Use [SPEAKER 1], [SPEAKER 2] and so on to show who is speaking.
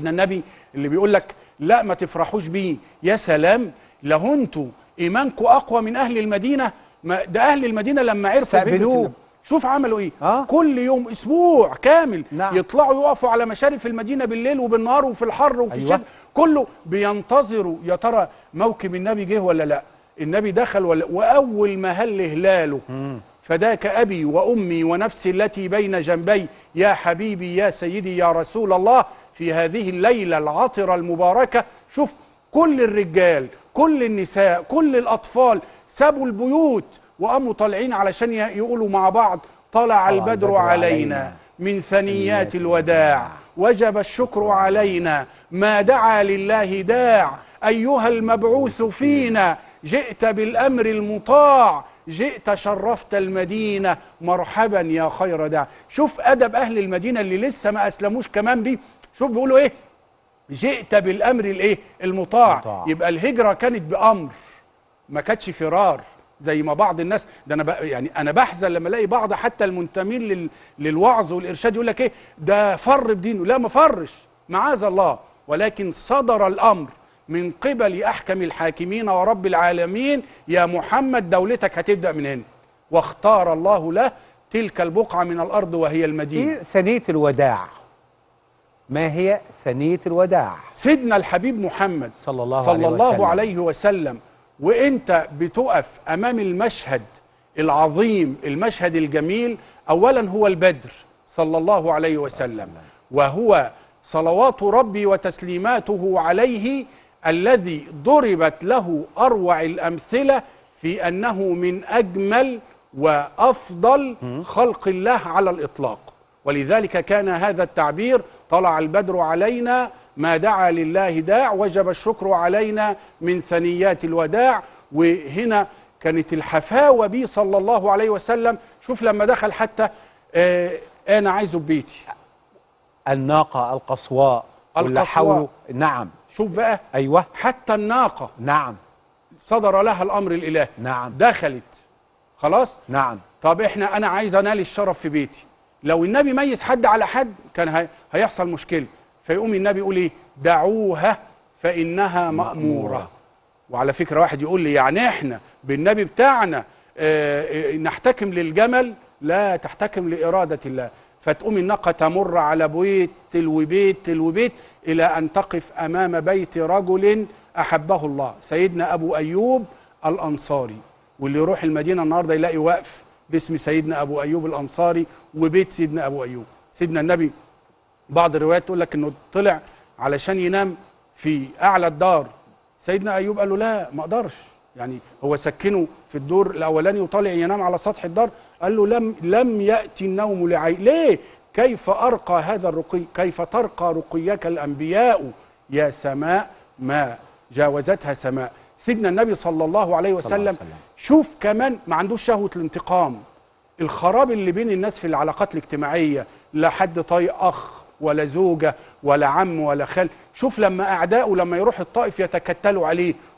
[SPEAKER 1] سيدنا النبي اللي بيقول لك لا ما تفرحوش بيه يا سلام لو انتوا ايمانكم اقوى من اهل المدينه ما ده اهل المدينه لما عرفوا بهجرة
[SPEAKER 2] استقبلوه.
[SPEAKER 1] النبي. شوف عملوا ايه
[SPEAKER 2] آه.
[SPEAKER 1] كل يوم اسبوع كامل
[SPEAKER 2] نعم.
[SPEAKER 1] يطلعوا يقفوا على مشارف المدينه بالليل وبالنهار وفي الحر وفي
[SPEAKER 2] أيوة.
[SPEAKER 1] الشتاء كله بينتظروا يا ترى موكب النبي جه ولا لا النبي دخل ولا واول ما هل هلاله فداك ابي وامي ونفسي التي بين جنبي يا حبيبي يا سيدي يا رسول الله في هذه الليله العطره المباركه شوف كل الرجال كل النساء كل الاطفال سابوا البيوت وقاموا طالعين علشان ي- يقولوا مع بعض طلع البدر علينا من ثنيات الوداع وجب الشكر علينا ما دعا لله داع ايها المبعوث فينا جئت بالامر المطاع جئت شرفت المدينه مرحبا يا خير داع شوف ادب اهل المدينه اللي لسه ما اسلموش كمان بيه شوف بيقولوا ايه جئت بالامر الايه المطاع
[SPEAKER 2] مطاع.
[SPEAKER 1] يبقى الهجره كانت بامر ما كانتش فرار زي ما بعض الناس ده انا بق- يعني انا بحزن لما الاقي بعض حتى المنتمين لل للوعظ والارشاد يقول لك ايه ده فر بدينه لا ما فرش معاذ الله ولكن صدر الامر من قبل احكم الحاكمين ورب العالمين يا محمد دولتك هتبدا من هنا واختار الله له تلك البقعه من الارض وهي المدينه
[SPEAKER 2] ايه ثنيه الوداع ما هي ثنيه الوداع
[SPEAKER 1] سيدنا الحبيب محمد
[SPEAKER 2] صلى الله
[SPEAKER 1] صلى
[SPEAKER 2] عليه
[SPEAKER 1] الله
[SPEAKER 2] وسلم.
[SPEAKER 1] عليه وسلم وانت بتقف امام المشهد العظيم المشهد الجميل اولا هو البدر صلى الله عليه وسلم وهو صلوات ربي وتسليماته عليه الذي ضربت له اروع الامثله في انه من اجمل وافضل خلق الله على الاطلاق ولذلك كان هذا التعبير طلع البدر علينا ما دعا لله داع وجب الشكر علينا من ثنيات الوداع وهنا كانت الحفاوة به صلى الله عليه وسلم شوف لما دخل حتى آه أنا عايزه ببيتي
[SPEAKER 2] الناقه القصواء واللي
[SPEAKER 1] القصواء.
[SPEAKER 2] حوله نعم
[SPEAKER 1] شوف بقى
[SPEAKER 2] ايوه
[SPEAKER 1] حتى الناقة
[SPEAKER 2] نعم
[SPEAKER 1] صدر لها الأمر الإلهي
[SPEAKER 2] نعم
[SPEAKER 1] دخلت خلاص
[SPEAKER 2] نعم
[SPEAKER 1] طب احنا انا عايز انال الشرف في بيتي لو النبي ميز حد على حد كان هي- هيحصل مشكله فيقوم النبي يقول ايه دعوها فانها ماموره وعلى فكره واحد يقول لي يعني احنا بالنبي بتاعنا اه، اه، نحتكم للجمل لا تحتكم لاراده الله فتقوم الناقه تمر على بيت تلو بيت تلو بيت الى ان تقف امام بيت رجل احبه الله سيدنا ابو ايوب الانصاري واللي يروح المدينه النهارده يلاقي وقف باسم سيدنا ابو ايوب الانصاري وبيت سيدنا ابو ايوب سيدنا النبي بعض الروايات تقول لك انه طلع علشان ينام في اعلى الدار سيدنا ايوب قال له لا ما اقدرش يعني هو سكنه في الدور الاولاني وطالع ينام على سطح الدار قال له لم لم ياتي النوم لعين ليه كيف ارقى هذا الرقي كيف ترقى رقيك الانبياء يا سماء ما جاوزتها سماء سيدنا النبي صلى الله عليه
[SPEAKER 2] صلى الله عليه
[SPEAKER 1] وسلم
[SPEAKER 2] وسلم.
[SPEAKER 1] شوف كمان ما عندوش شهوه الانتقام الخراب اللي بين الناس في العلاقات الاجتماعيه لا حد طايق اخ ولا زوجه ولا عم ولا خال شوف لما اعدائه لما يروح الطائف يتكتلوا عليه